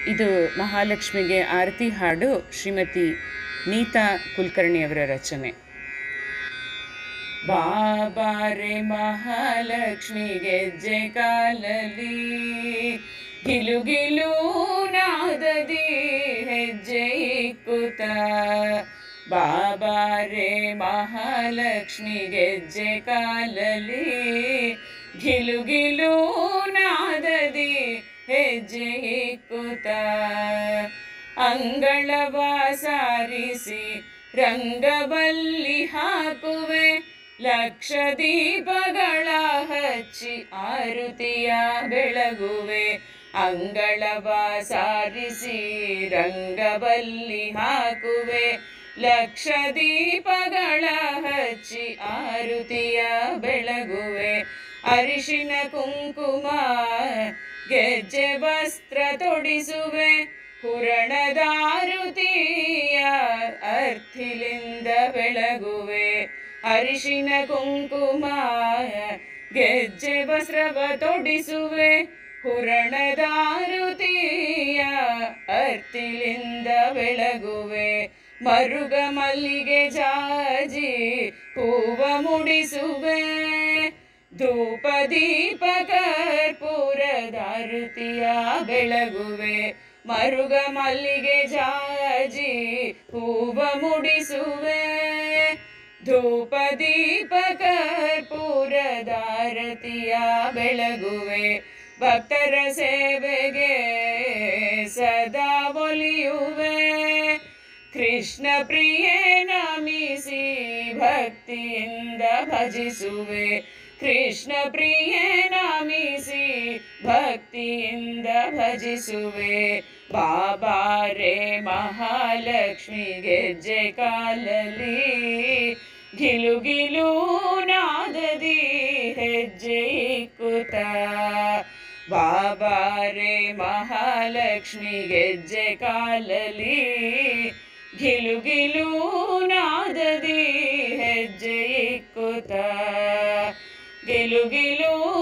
ಇದು ಮಹಾಲಕ್ಷ್ಮಿಗೆ ಆರತಿ ಹಾಡು ಶ್ರೀಮತಿ ನೀತಾ ಕುಲಕರ್ಣಿಯವರ ರಚನೆ ಬಾಬಾರೆ ಮಹಾಲಕ್ಷ್ಮಿ ಗೆಜ್ಜೆ ಕಾಲಲಿ ಗಿಲು ಗಿಲು ನಾದದಿ ಹೆಜ್ಜೆ ಇಕ್ಕುತ್ತ ಬಾಬಾರೆ ಮಹಾಲಕ್ಷ್ಮಿ ಗೆಜ್ಜೆ ಕಾಲಲಿ ಗಿಲು ಗಿಲು ನಾದದಿ ಹೆಜ್ಜೆ ಇಕ್ಕುತ್ತ ಅಂಗಳವ ಸಾರಿಸಿ ರಂಗಬಲ್ಲಿ ಹಾಕುವೆ ಲಕ್ಷ ದೀಪಗಳ ಹಚ್ಚಿ ಆರುತಿಯ ಬೆಳಗುವೆ ಅಂಗಳವ ಸಾರಿಸಿ ರಂಗಬಲ್ಲಿ ಹಾಕುವೆ ಲಕ್ಷ ದೀಪಗಳ ಹಚ್ಚಿ ಆರುತಿಯ ಬೆಳಗುವೆ ಅರಿಶಿನ ಕುಂಕುಮ ಗೆಜ್ಜೆ ವಸ್ತ್ರ ತೊಡಿಸುವೆ ಹುರಣದಾರುತಿಯ ಅರ್ಥಿಲಿಂದ ಬೆಳಗುವೆ ಅರಿಶಿನ ಕುಂಕುಮ ಗೆಜ್ಜೆ ವಸ್ತ್ರವ ತೊಡಿಸುವೆ ಹುರಣದಾರುತಿಯ ಅರ್ಥಿಲಿಂದ ಬೆಳಗುವೆ ಮರುಗ ಮಲ್ಲಿಗೆ ಜಾಜಿ ಹೂವ ಮುಡಿಸುವೆ ಧೂಪ ದೀಪ ಕರ್ಪೂರದಾರುತಿಯ ಬೆಳಗುವೆ ಮರುಗ ಮಲ್ಲಿಗೆ ಜಾಜಿ ಹೂವ ಮುಡಿಸುವೆ ಧೂಪ ದೀಪ ಕರ್ಪೂರದಾರತಿಯ ಬೆಳಗುವೆ ಭಕ್ತರ ಸೇವೆಗೆ ಸದಾ ಒಲಿಯುವೆ ಕೃಷ್ಣ ಪ್ರಿಯೇ ನಮಿಸಿ ಭಕ್ತಿಯಿಂದ ಭಜಿಸುವೆ ಕೃಷ್ಣ ಪ್ರಿಯೇ ನಮಿಸಿ ಭಕ್ತಿಯಿಂದ ಭಜಿಸುವೆ ಬಾಬಾರೆ ಮಹಾಲಕ್ಷ್ಮಿ ಗೆಜ್ಜೆ ಕಾಲಲಿ ಗಿಲು ಗಿಲು ನಾದದಿ ಹೆಜ್ಜೆ ಇಕ್ಕುತ್ತ ಬಾಬಾರೆ ಮಹಾಲಕ್ಷ್ಮಿ ಗೆಜ್ಜೆ ಕಾಲಲಿ ಗಿಲು ಗಿಲು ನಾದದಿ ಹೆಜ್ಜೆ ಇಕ್ಕುತ್ತ ಗಿಲು ಗಿಲು